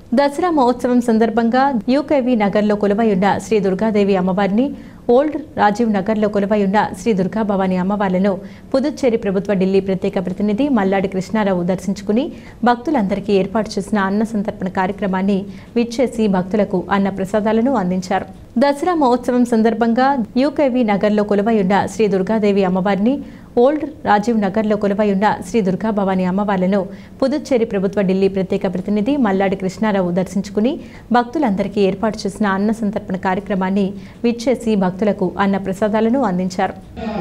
దసరా మహోత్సవం సందర్భంగా యూకేవి నగర్లో కొలువై ఉన్న శ్రీ దుర్గాదేవి అమ్మవారిని ఓల్డ్ రాజీవ్ నగర్లో కొలువై ఉన్న శ్రీ దుర్గా భవాని అమ్మవార్లను పుదుచ్చేరి ప్రభుత్వ ఢిల్లీ ప్రత్యేక ప్రతినిధి మల్లాడి కృష్ణారావు దర్శించుకుని భక్తులందరికీ ఏర్పాటు చేసిన అన్న సంతర్పణ కార్యక్రమాన్ని విచ్చేసి భక్తులకు అన్న ప్రసాదాలను అందించారు దసరా మహోత్సవం సందర్భంగా యూకేవి నగర్లో కొలువై ఉన్న శ్రీ దుర్గాదేవి అమ్మవారిని ఓల్డ్ రాజీవ్ నగర్లో కొలువై ఉన్న శ్రీ దుర్గా భవాని అమ్మవార్లను పుదుచ్చేరి ప్రభుత్వ ఢిల్లీ ప్రత్యేక ప్రతినిధి మల్లాడి కృష్ణారావు దర్శించుకుని భక్తులందరికీ ఏర్పాటు చేసిన అన్న సంతర్పణ కార్యక్రమాన్ని విచ్చేసి భక్తులకు అన్న ప్రసాదాలను అందించారు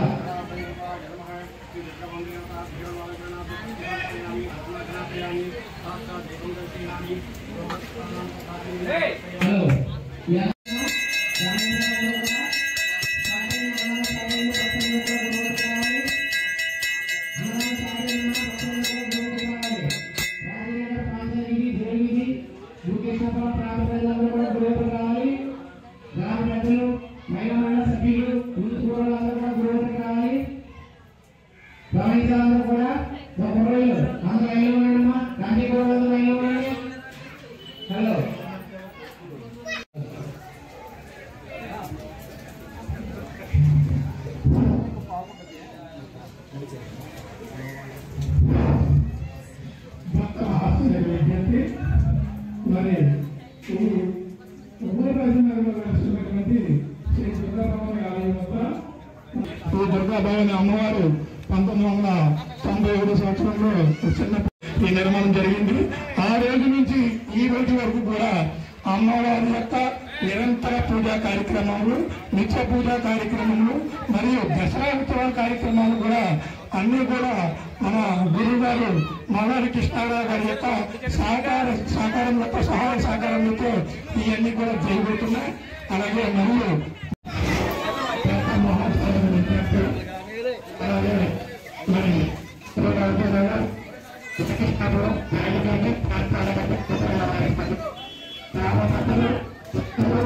గమనించాలందరూ కూడా ఒక రోజు అందరూ లైన్లో ఉండండమ్మా గాంధీ కూడా లైన్లో ఉండండి హలో భక్త ఆశ్చర్య విజ్ఞప్తి మరి ఈ ఉగ్రరాజనగరంలో నడుస్తున్నటువంటి శ్రీ దుర్గాభవాని ఆలయం వద్ద ఈ దుర్గాభవాని అమ్మవారు పంతొమ్మిది వందల తొంభై ఏడు సంవత్సరంలో చిన్న ఈ నిర్మాణం జరిగింది ఆ రోజు నుంచి ఈ రోజు వరకు కూడా అమ్మవారి యొక్క నిరంతర పూజా కార్యక్రమాలు నిత్య పూజా కార్యక్రమాలు మరియు దసరా ఉత్సవ కార్యక్రమాలు కూడా అన్ని కూడా మన గురువు గారు మల్లారి కృష్ణారావు గారి యొక్క సహకార సహకారం యొక్క సహాయ సహకారంతో ఇవన్నీ కూడా చేయబోతున్నాయి అలాగే మరియు పెద్ద మహోత్సవం విజ్ఞప్తి అలాగే మరి శివరాజులాగా కృష్ణాపురం నాయకుడిని ప్రాంతాలకు కుటుంబాలు రామభద్రులు భక్తులు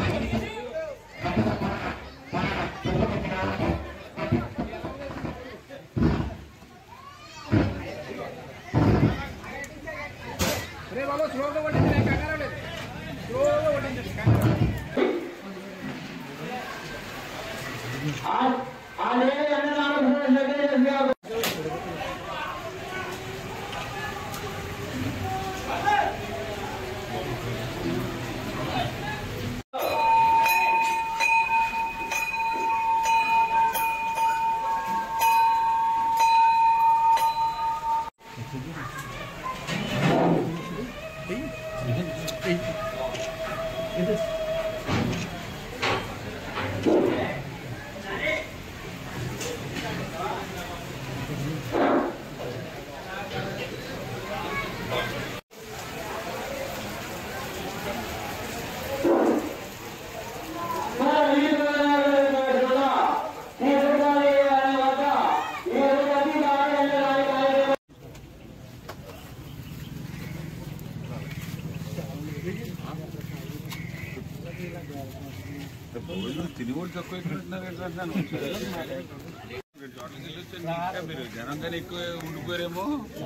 తిని కూడా తక్కువ ఎక్కువ ఉంటున్నారు ఎట్లా అంటున్నాను రెండు చోట్లకి వెళ్ళి వచ్చాను ఇంకా మీరు జనం కానీ ఎక్కువ ఉండిపోయారేమో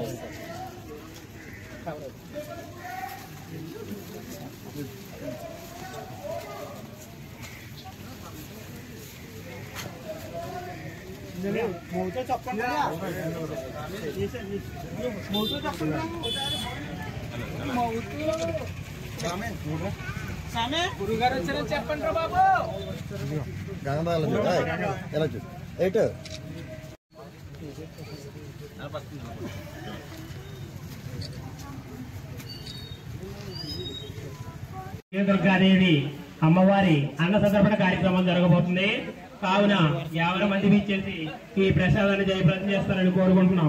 గంగబాల చూడు ఏయ్, ఎలా చూడు ఎటు శ్రీ దుర్గాదేవి అమ్మవారి అన్న సందర్భణ కార్యక్రమం జరగబోతుంది కావున యాభై మంది ఇచ్చేసి ఈ ప్రసాదాన్ని జయప్రదం చేస్తారని కోరుకుంటున్నాం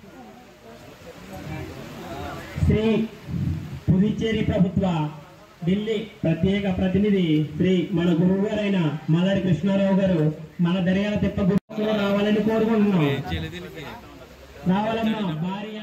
శ్రీ పుదుచ్చేరి ప్రభుత్వ ఢిల్లీ ప్రత్యేక ప్రతినిధి శ్రీ మన గురువు గారైన మల్లారి కృష్ణారావు గారు మన దర్యాల తిప్ప గురు రావాలని కోరుకుంటున్నాం రావాలమ్మా భారీ